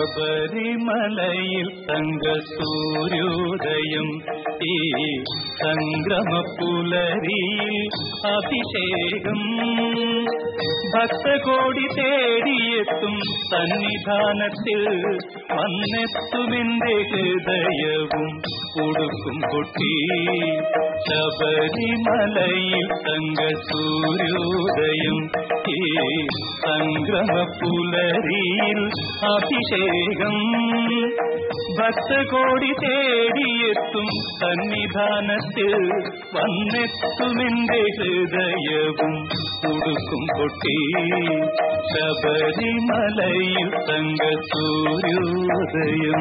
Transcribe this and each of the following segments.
ശബരിമലയിൽ തങ്കസൂര്യോദയം ഈ സംഗ്രമപ്പുലരിയിൽ അഭിഷേകം ഭക്തകോടി തേടിയെത്തും സന്നിധാനത്തിൽ വന്നെത്തുമെന്റെ ഹൃദയവും ഉടുക്കും പൊട്ടി ശബരിമലയിൽ തങ്കസൂര്യോദയം ഈ സംഗ്രമപ്പുലരിയിൽ അഭിഷേകം ഭക്തകോടി തേടിയെത്തും സന്നിധാനത്തിൽ വന്നെത്തുമെന്റെ ഹൃദയവും ഉടുക്കും പൊട്ടി ശബരിമലയിൽ തങ്കസൂര്യോദയം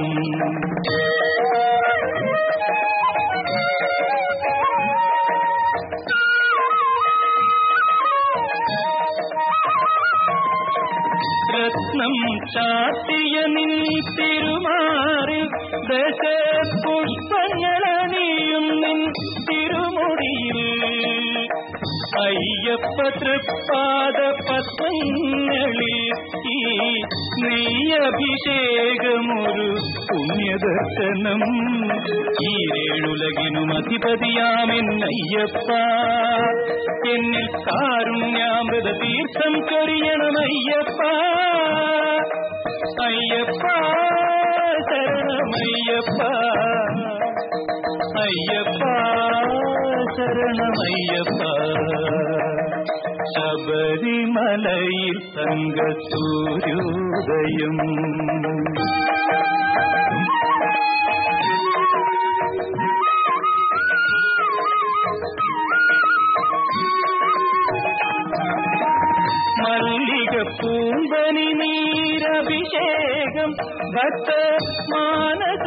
രത്നം ചാത്തിയ നിൻ തിരുമാറി ദശ പുഷ്പങ്ങളണിയും നിൻ തിരുമുടിയിൽ അയ്യപ്പ തൃപ്പാദ പത്മങ്ങളിൽ ഈ നെയ്യഭിഷേകമൊരു പുണ്യദർശനം ഈ ഏഴുലകിനും അധിപതിയാമെന്നയ്യപ്പ എന്നിൽ കാരുണ്യാമൃത തീർത്ഥം ചൊരിയണമയ്യപ്പ അയ്യപ്പ ശരണമയ്യപ്പ അയ്യപ്പ ശരണമയ്യപ്പ ശബരിമലയിൽ തങ്കസൂര്യോദയം മല്ലിക പൂമ്പനി നീരഭിഷേകം ഭക്ത മാനസ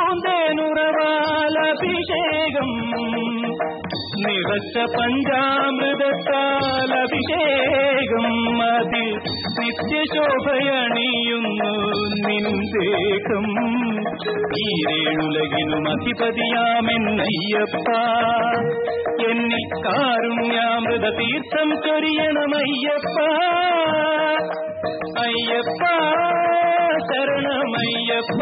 പൂന്തേനുറവാലഭിഷേകം നിറച്ച പഞ്ചാമൃതത്താൽ അഭിഷേകം അതിൽ നിത്യശോഭയണിയുന്നു നിന്ദേഹം ഈരേഴുലകിനും അധിപതിയാമെന്നയ്യപ്പ എന്നിൽ കാരുണ്യാമൃത തീർത്ഥം ചൊരിയണമയ്യപ്പ അയ്യപ്പ ശരണമയ്യപ്പ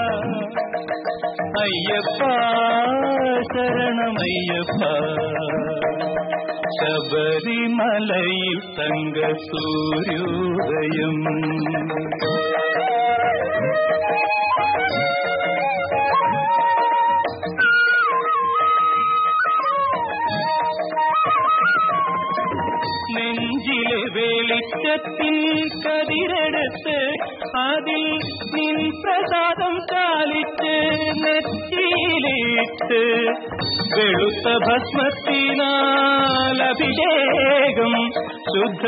അയ്യപ്പ ശരണമയ്യപ്പ ശബരിമലയിൽ തങ്കസൂര്യോദയം നെഞ്ചിലെ വെളിച്ചത്തിൻ കതിരെടുത്ത് അതിൽ നിൻ പ്രസാദം ചാലിച്ച് നെറ്റിയിലിട്ട് വെളുത്ത ഭസ്മത്തിനാൽ അഭിഷേകം ശുദ്ധ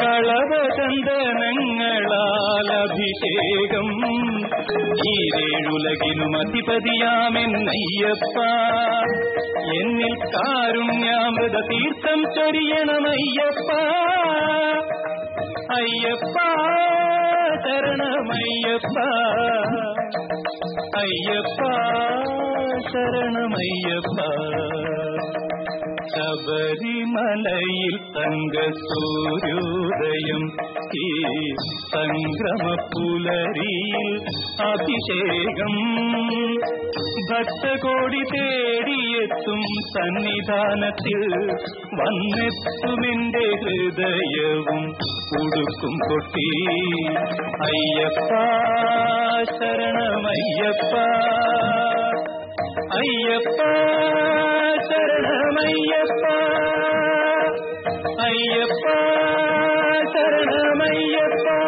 കളവചന്ദനങ്ങളാൽ അഭിഷേകം ഈരേഴുലകിനും അധിപതിയാമെന്നയ്യപ്പ എന്നിൽ കാരുണ്യാമൃത തീർത്ഥം ചൊരിയണമയ്യപ്പ അയ്യപ്പ ശരണമയ്യപ്പ അയ്യപ്പ ശരണമയ്യപ്പ ശബരിമലയിൽ തങ്കസൂര്യോദയം ഈ സംക്രമപ്പുലരിയിൽ അഭിഷേകം ഭക്തകോടി തേടിയെത്തും സന്നിധാനത്തിൽ വന്നെത്തുമെന്റെ ഹൃദയവും ഉടുക്കും കൊട്ടി അയ്യപ്പ ശരണമയ്യപ്പ അയ്യപ്പ ശരണമയ്യപ്പ അയ്യപ്പ ശരണമയ്യപ്പ